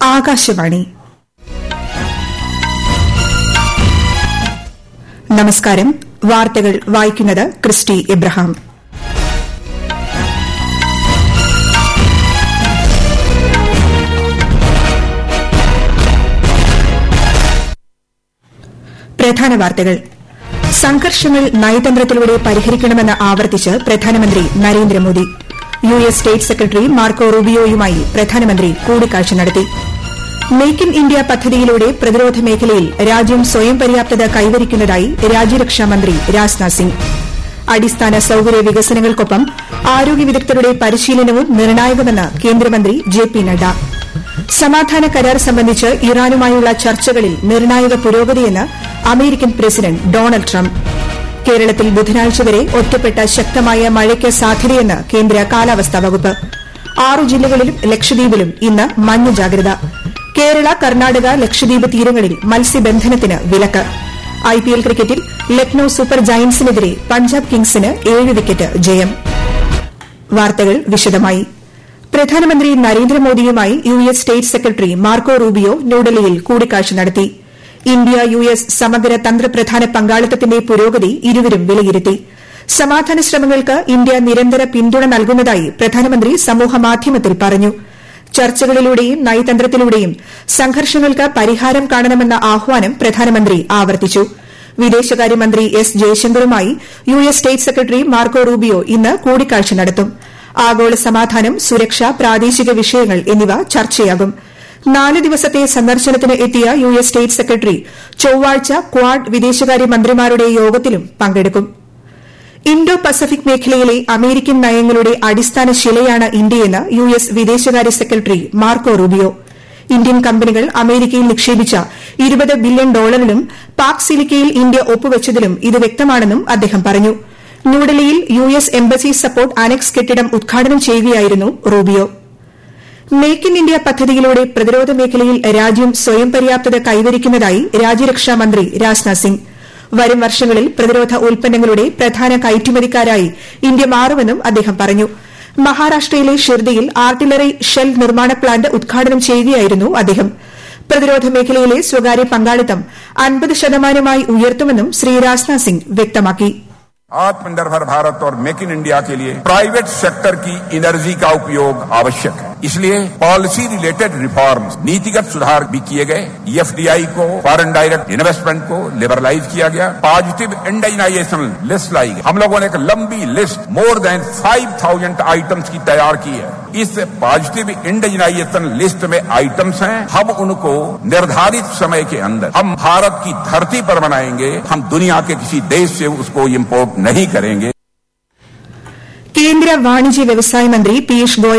ആകാശവാണി നമസ്കാരം വാർത്തകൾ വായിക്കുന്നത് ക്രിസ്റ്റി എബ്രഹാം പ്രധാന വാർത്തകൾ സംഘർഷങ്ങൾ നയതന്ത്രത്തിലൂടെ പരിഹരിക്കണമെന്ന് ആവർത്തിച്ച് പ്രധാനമന്ത്രി Narendra Modi U S state secretary Marco റൂബിയോയുമായി പ്രധാനമന്ത്രി കൂടിക്കാഴ്ച നടത്തി മേക്ക് ഇൻ ഇന്ത്യ പദ്ധതിയിലൂടെ പ്രതിരോധ മേഖലയിൽ രാജ്യം സ്വയം പര്യാപ്തത കൈവരിക്കുന്നതായി രാജ്യരക്ഷാമന്ത്രി രാജ്നാഥ് സിംഗ് അടിസ്ഥാന സൌകര്യ വികസനങ്ങൾക്കൊപ്പം ആരോഗ്യ വിദഗ്ധരുടെ പരിശീലനവും നിർണായകമെന്ന് കേന്ദ്രമന്ത്രി ജെ പി നഡ്ഡ സമാധാന കരാർ സംബന്ധിച്ച് ഇറാനുമായുള്ള ചർച്ചകളിൽ നിർണായക പുരോഗതിയെന്ന് അമേരിക്കൻ പ്രസിഡന്റ് ഡൊണാൾഡ് ട്രംപ് കേരളത്തിൽ ബുധനാഴ്ച വരെ ഒറ്റപ്പെട്ട ശക്തമായ മഴയ്ക്ക് സാധ്യതയെന്ന് കേന്ദ്ര കാലാവസ്ഥാ വകുപ്പ് ആറു ജില്ലകളിലും ലക്ഷദ്വീപിലും ഇന്ന് മഞ്ഞ ജാഗ്രത കേരള കർണാടക ലക്ഷദ്വീപ് തീരങ്ങളിൽ മത്സ്യബന്ധനത്തിന് വിലക്ക് ഐപിഎൽ ക്രിക്കറ്റിൽ ലക്നൌ സൂപ്പർ ജയന്റ്സിനെതിരെ പഞ്ചാബ് കിങ്സിന് ഏഴ് വിക്കറ്റ് ജയം വാർത്തകൾ വിശദമായി പ്രധാനമന്ത്രി നരേന്ദ്രമോദിയുമായി U S state secretary Marco Rubio ന്യൂഡൽഹിയിൽ കൂടിക്കാഴ്ച നടത്തി ഇന്ത്യ യു എസ് സമഗ്ര തന്ത്രപ്രധാന പങ്കാളിത്തത്തിന്റെ പുരോഗതി ഇരുവരും വിലയിരുത്തി സമാധാന ശ്രമങ്ങൾക്ക് ഇന്ത്യ നിരന്തര പിന്തുണ നൽകുന്നതായി പ്രധാനമന്ത്രി സമൂഹമാധ്യമത്തിൽ പറഞ്ഞു ചർച്ചകളിലൂടെയും നയതന്ത്രത്തിലൂടെയും സംഘർഷങ്ങൾക്ക് പരിഹാരം കാണണമെന്ന ആഹ്വാനം പ്രധാനമന്ത്രി ആവർത്തിച്ചു വിദേശകാര്യമന്ത്രി എസ് ജയശങ്കറുമായി U S state secretary Marco Rubio ഇന്ന് കൂടിക്കാഴ്ച നടത്തും ആഗോള സമാധാനം സുരക്ഷ പ്രാദേശിക വിഷയങ്ങൾ എന്നിവ ചർച്ചയാകും നാല് ദിവസത്തെ സന്ദർശനത്തിന് എത്തിയ യു എസ് സ്റ്റേറ്റ് സെക്രട്ടറി ചൊവ്വാഴ്ച ക്വാഡ് വിദേശകാര്യമന്ത്രിമാരുടെ യോഗത്തിലും പങ്കെടുക്കും ഇൻഡോ പസഫിക് മേഖലയിലെ അമേരിക്കൻ നയങ്ങളുടെ അടിസ്ഥാന ശിലയാണ് ഇന്ത്യയെന്ന് യു എസ് വിദേശകാര്യ സെക്രട്ടറി മാർക്കോ റൂബിയോ ഇന്ത്യൻ കമ്പനികൾ അമേരിക്കയിൽ നിക്ഷേപിച്ച ഇരുപത് ബില്യൺ ഡോളറിലും പാക് സിലിക്കയിൽ ഇന്ത്യ ഒപ്പുവച്ചതിലും ഇത് വ്യക്തമാണെന്നും അദ്ദേഹം പറഞ്ഞു ന്യൂഡൽഹിയിൽ U S embassy support annex കെട്ടിടം ഉദ്ഘാടനം ചെയ്യുകയായിരുന്നു റൂബിയോ മേക്ക് ഇൻ ഇന്ത്യ പദ്ധതിയിലൂടെ പ്രതിരോധ മേഖലയിൽ രാജ്യം സ്വയം പര്യാപ്തത കൈവരിക്കുന്നതായി രാജ്യരക്ഷാമന്ത്രി രാജ്നാഥ് സിംഗ് വരും വർഷങ്ങളിൽ പ്രതിരോധ ഉൽപ്പന്നങ്ങളുടെ പ്രധാന കയറ്റുമതിക്കാരായി ഇന്ത്യ മാറുമെന്നും അദ്ദേഹം പറഞ്ഞു മഹാരാഷ്ട്രയിലെ ഷിർദിയിൽ ആർട്ടിലറി ഷെൽ നിർമ്മാണ പ്ലാന്റ് ഉദ്ഘാടനം ചെയ്യുകയായിരുന്നു അദ്ദേഹം പ്രതിരോധ മേഖലയിലെ സ്വകാര്യ പങ്കാളിത്തം അൻപത് ശതമാനമായി ഉയർത്തുമെന്നും ശ്രീ രാജ്നാഥ് സിംഗ് വ്യക്തമാക്കി आत्मनिर्भर भारत और मेक इन इंडिया के लिए प्राइवेट सेक्टर की एनर्जी का उपयोग आवश्यक है इसलिए पॉलिसी रिलेटेड रिफॉर्म्स नीतिगत सुधार भी किए गए ईएफडीआई को फॉरेन डायरेक्ट इन्वेस्टमेंट को लिबरलाइज किया गया पॉजिटिव इंडाइनाइजेशन लिस्ट लाई गई हम लोगों ने एक लंबी लिस्ट मोर देन 5000 आइटम्स की तैयार की है इस पॉजिटिव इंडाइनाइजेशन लिस्ट में आइटम्स हैं हम उनको निर्धारित समय के अंदर हम भारत की धरती पर बनाएंगे हम दुनिया के किसी देश से उसको इम्पोर्ट नहीं करेंगे കേന്ദ്ര വാണിജ്യ വ്യവസായ മന്ത്രി പീയൂഷ് ഗോയൽ